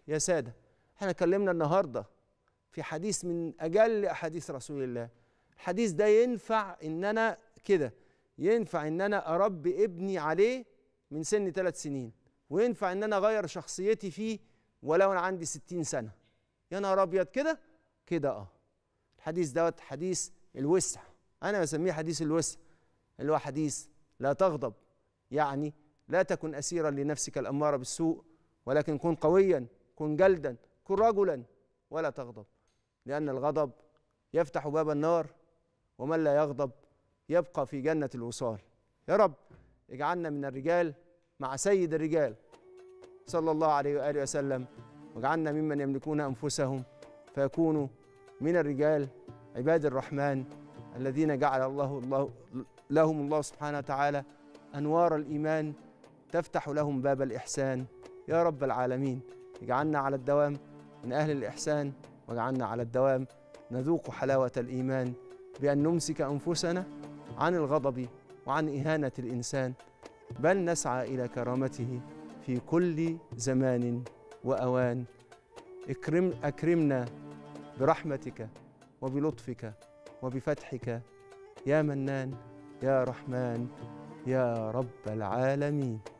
يا سادة احنا اتكلمنا النهاردة في حديث من أجل أحاديث رسول الله الحديث ده ينفع إن أنا كده ينفع إن أنا أربي ابني عليه من سن ثلاث سنين وينفع إن أنا أغير شخصيتي فيه ولو أنا عندي ستين سنة يا نهار أبيض كده كده أه الحديث دوت حديث الوسع أنا بسميه حديث الوسع اللي هو حديث لا تغضب يعني لا تكن أسيرا لنفسك الأمارة بالسوء ولكن كن قويا كن جلدا كن رجلا ولا تغضب لأن الغضب يفتح باب النار ومن لا يغضب يبقى في جنة الوصال يا رب اجعلنا من الرجال مع سيد الرجال صلى الله عليه وآله وسلم واجعلنا ممن يملكون أنفسهم فيكونوا من الرجال عباد الرحمن الذين جعل الله الله لهم الله سبحانه وتعالى أنوار الإيمان تفتح لهم باب الإحسان يا رب العالمين اجعلنا على الدوام من أهل الإحسان واجعلنا على الدوام نذوق حلاوة الإيمان بأن نمسك أنفسنا عن الغضب وعن إهانة الإنسان بل نسعى إلى كرامته في كل زمان وأوان اكرم أكرمنا برحمتك وبلطفك وبفتحك يا منان يا رحمن يا رب العالمين